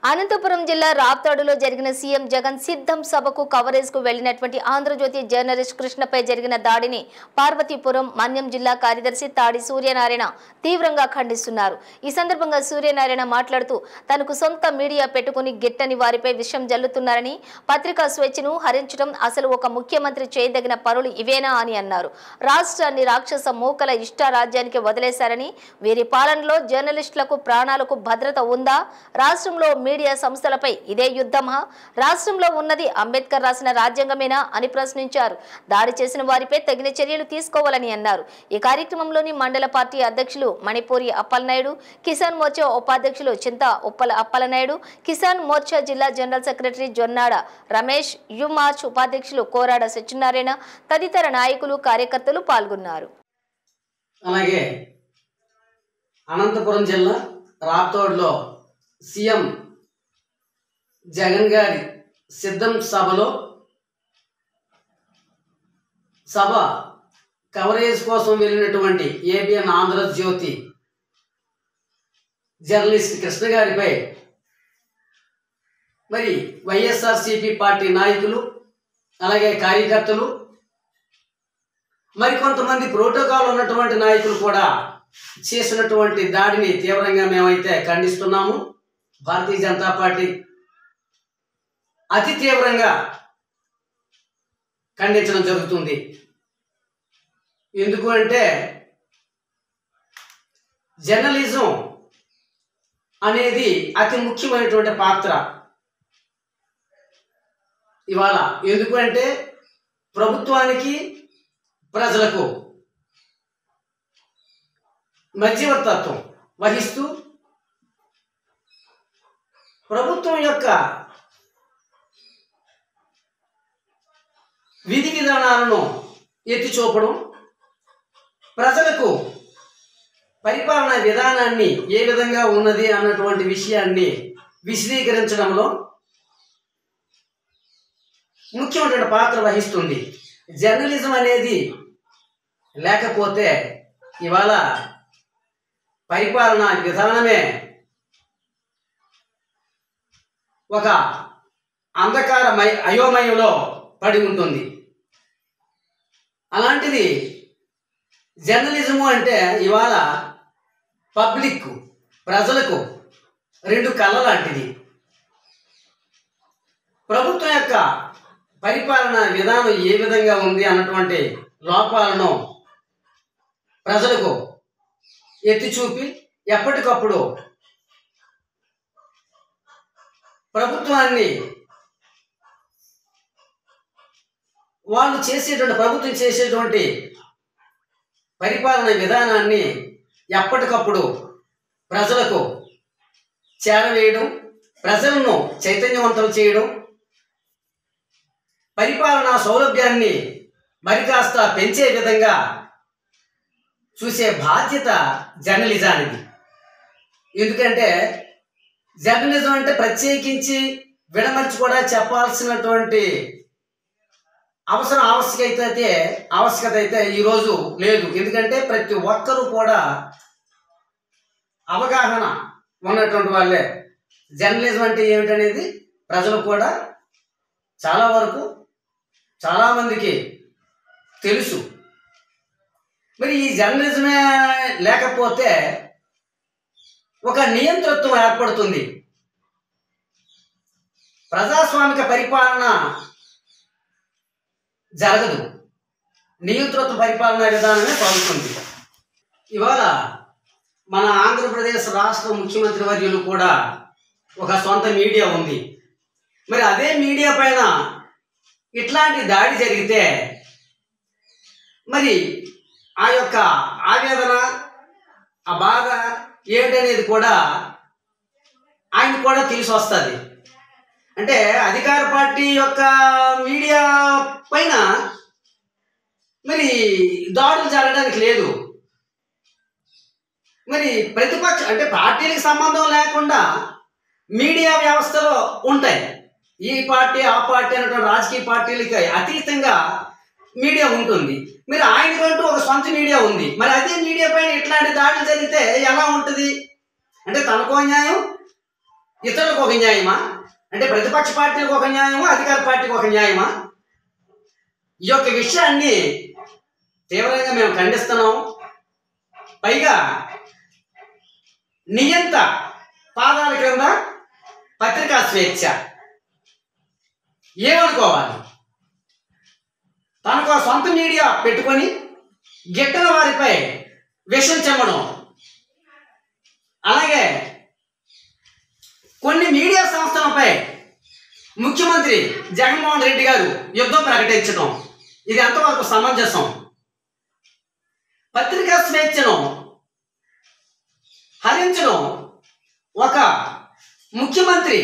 అనంతపురం జిల్లా రాప్తాడులో జరిగిన సీఎం జగన్ సిద్ధం సభకు కవరేజ్ కు వెళ్లినటువంటి ఆంధ్రజ్యోతి జర్నలిస్ట్ కృష్ణపై జరిగిన దాడిని పార్వతీపురం మన్యం జిల్లా కార్యదర్శి తాడి సూర్యనారాయణ తీవ్రంగా ఖండిస్తున్నారు ఈ సందర్భంగా సూర్యనారాయణ మాట్లాడుతూ తనకు సొంత మీడియా పెట్టుకుని గిట్టని వారిపై విషం జల్లుతున్నారని పత్రికా స్వేచ్ఛను హరించడం అసలు ఒక ముఖ్యమంత్రి చేయదగిన పనులు ఇవేనా అని అన్నారు రాష్ట్రాన్ని రాక్షస మూకల ఇష్ట రాజ్యానికి వదిలేశారని వీరి పాలనలో జర్నలిస్టులకు ప్రాణాలకు భద్రత ఉందా రాష్ట్రంలో మీడియా సంస్థలపై ఇదే యుద్ధమా రాష్ట్రంలో ఉన్నది అంబేద్కర్ రాసిన రాజ్యాంగమేనా అని ప్రశ్నించారు దాడి చేసిన వారిపై తగిన చర్యలు తీసుకోవాలని అన్నారు ఈ కార్యక్రమంలోని మండల పార్టీ అధ్యక్షులు మణిపూరి అప్పలనాయుడు కిసాన్ మోర్చా ఉపాధ్యక్షులు చింత ఉప్పల అప్పలనాయుడు కిసాన్ మోర్చా జిల్లా జనరల్ సెక్రటరీ జొన్నాడ రమేష్ యు మార్చ్ ఉపాధ్యక్షులు కోరాడ సత్యనారాయణ తదితర నాయకులు కార్యకర్తలు పాల్గొన్నారు అలాగే అనంతపురం జిల్లా రాప్తోడ్లో సీఎం జగన్ గారి సిద్ధం సభలో సభ కవరేజ్ కోసం వెళ్ళినటువంటి ఏబిఎన్ ఆంధ్రజ్యోతి జర్నలిస్ట్ కృష్ణ గారిపై మరి వైఎస్ఆర్సిపి పార్టీ నాయకులు అలాగే కార్యకర్తలు మరికొంతమంది ప్రోటోకాల్ ఉన్నటువంటి నాయకులు కూడా చేసినటువంటి దాడిని తీవ్రంగా మేమైతే ఖండిస్తున్నాము భారతీయ జనతా పార్టీ అతి తీవ్రంగా ఖండించడం జరుగుతుంది ఎందుకు అంటే జర్నలిజం అనేది అతి ముఖ్యమైనటువంటి పాత్ర ఇవాళ ఎందుకు అంటే ప్రభుత్వానికి ప్రజలకు మధ్యవర్తత్వం వహిస్తూ ప్రభుత్వం యొక్క విధి విధానాలను ఎత్తి చూపడం ప్రజలకు పరిపాలన విధానాన్ని ఏ విధంగా ఉన్నది అన్నటువంటి విషయాన్ని విశదీకరించడంలో ముఖ్యమైనటువంటి పాత్ర వహిస్తుంది జర్నలిజం అనేది లేకపోతే ఇవాళ పరిపాలన విధానమే ఒక అంధకారమయ అయోమయంలో పడి ఉంటుంది అలాంటిది జర్నలిజము అంటే ఇవాళ పబ్లిక్ ప్రజలకు రెండు కళ్ళ లాంటిది ప్రభుత్వం యొక్క పరిపాలన విధానం ఏ విధంగా ఉంది అన్నటువంటి లోపాలను ప్రజలకు ఎత్తి చూపి ఎప్పటికప్పుడు ప్రభుత్వాన్ని వాళ్ళు చేసేటువంటి ప్రభుత్వం చేసేటువంటి పరిపాలన విధానాన్ని ఎప్పటికప్పుడు ప్రజలకు చేరవేయడం ప్రజలను చైతన్యవంతం చేయడం పరిపాలనా సౌలభ్యాన్ని మరి కాస్త పెంచే విధంగా చూసే బాధ్యత జర్నలిజానికి ఎందుకంటే జర్నలిజం అంటే ప్రత్యేకించి విడమర్చి కూడా చెప్పాల్సినటువంటి అవసరం ఆవశ్యకత అయితే ఆవశ్యకత అయితే ఈరోజు లేదు ఎందుకంటే ప్రతి ఒక్కరూ కూడా అవగాహన ఉన్నటువంటి వాళ్ళే జర్నలిజం అంటే ఏమిటనేది ప్రజలు కూడా చాలా వరకు చాలామందికి తెలుసు మరి ఈ జర్నలిజమే లేకపోతే ఒక నియంతృత్వం ఏర్పడుతుంది ప్రజాస్వామిక పరిపాలన జరగదు నియంతృత్వ పరిపాలన విధానమే సాగుతుంది ఇవాళ మన ఆంధ్రప్రదేశ్ రాష్ట్ర ముఖ్యమంత్రి వర్యులు కూడా ఒక సొంత మీడియా ఉంది మరి అదే మీడియా పైన ఇట్లాంటి దాడి జరిగితే మరి ఆ యొక్క ఆవేదన ఆ బాధ ఏమిటనేది కూడా ఆయన కూడా తెలిసి వస్తుంది అంటే అధికార పార్టీ యొక్క మీడియా పైన మరి దాడులు జరగడానికి లేదు మరి ప్రతిపక్ష అంటే పార్టీలకు సంబంధం లేకుండా మీడియా వ్యవస్థలో ఉంటాయి ఈ పార్టీ ఆ పార్టీ అనేటువంటి రాజకీయ పార్టీలకి అతీతంగా మీడియా ఉంటుంది మరి ఆయనకంటూ ఒక సొంత మీడియా ఉంది మరి అదే మీడియా పైన ఇట్లాంటి దాడులు జరిగితే ఎలా ఉంటుంది అంటే తనకో న్యాయం ఇతరులకు ఒక న్యాయమా అంటే ప్రతిపక్ష పార్టీలకు ఒక న్యాయమా అధికార పార్టీకి ఒక న్యాయమా ఈ యొక్క విషయాన్ని తీవ్రంగా మేము ఖండిస్తున్నాం పైగా నియంత పాదాల క్రింద పత్రికా స్వేచ్ఛ ఏమనుకోవాలి తనకు ఆ సొంత మీడియా పెట్టుకొని గిట్టని వారిపై విషం చెమ్మడం అలాగే కొన్ని మీడియా సంస్థలపై ముఖ్యమంత్రి జగన్మోహన్ రెడ్డి గారు యుద్ధం ప్రకటించడం ఇది ఎంతవరకు సమంజసం పత్రికా స్వేచ్ఛను హరించడం ఒక ముఖ్యమంత్రి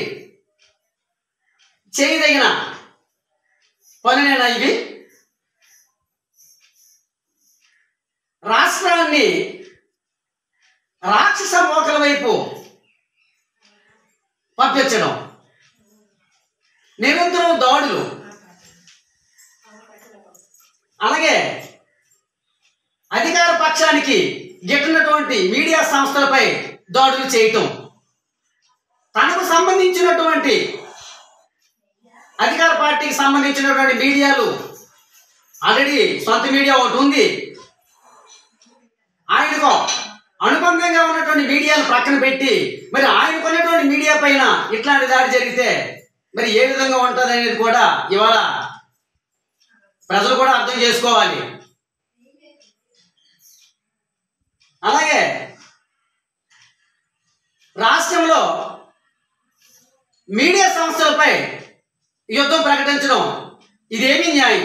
చేయదగిన పనులేనా ఇవి రాష్ట్రాన్ని రాక్షస మోకల వైపు పంపించడం నిరంతరం దాడులు అలాగే అధికార పక్షానికి గిట్టినటువంటి మీడియా సంస్థలపై దాడులు చేయటం తనకు సంబంధించినటువంటి అధికార పార్టీకి సంబంధించినటువంటి మీడియాలు ఆల్రెడీ సొంత మీడియా ఒకటి ఉంది ఆయనకు అనుబంధంగా ఉన్నటువంటి మీడియాను ప్రక్కన పెట్టి మరి ఆయనకు ఉన్నటువంటి మీడియా పైన ఇట్లాంటి దాడి జరిగితే మరి ఏ విధంగా ఉంటుంది అనేది కూడా ఇవాళ ప్రజలు కూడా అర్థం చేసుకోవాలి అలాగే రాష్ట్రంలో మీడియా సంస్థలపై యుద్ధం ప్రకటించడం ఇదేమి న్యాయం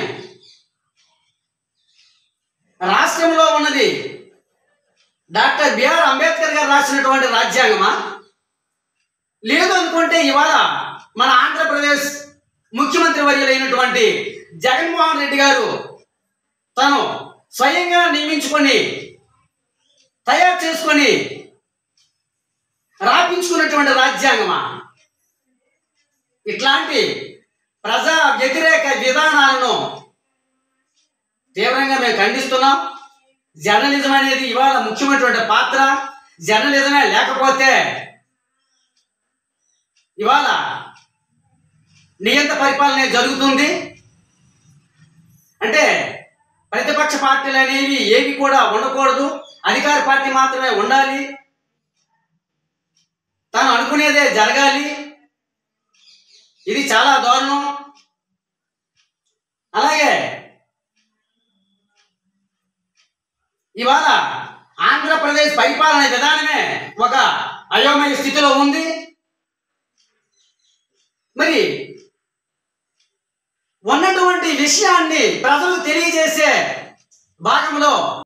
రాష్ట్రంలో ఉన్నది డాక్టర్ బిఆర్ అంబేద్కర్ గారు రాసినటువంటి రాజ్యాంగమా లేదు అనుకుంటే ఇవాళ మన ఆంధ్రప్రదేశ్ ముఖ్యమంత్రి వర్యులైనటువంటి జగన్మోహన్ రెడ్డి గారు తను స్వయంగా నియమించుకొని తయారు చేసుకొని రాపించుకున్నటువంటి రాజ్యాంగమా ఇట్లాంటి ప్రజా వ్యతిరేక విధానాలను తీవ్రంగా మేము ఖండిస్తున్నాం జర్నలిజం అనేది ఇవాళ ముఖ్యమైనటువంటి పాత్ర జర్నలిజమే లేకపోతే ఇవాళ నియంత పరిపాలన జరుగుతుంది అంటే ప్రతిపక్ష పార్టీలు అనేవి ఏవి కూడా ఉండకూడదు అధికార పార్టీ మాత్రమే ఉండాలి తాను అనుకునేదే జరగాలి ఇది చాలా దారుణం అలాగే ఇవాళ ఆంధ్రప్రదేశ్ పరిపాలన విధానమే ఒక అయోమయ స్థితిలో ఉంది మరి ఉన్నటువంటి విషయాన్ని ప్రజలు తెలియజేసే భాగంలో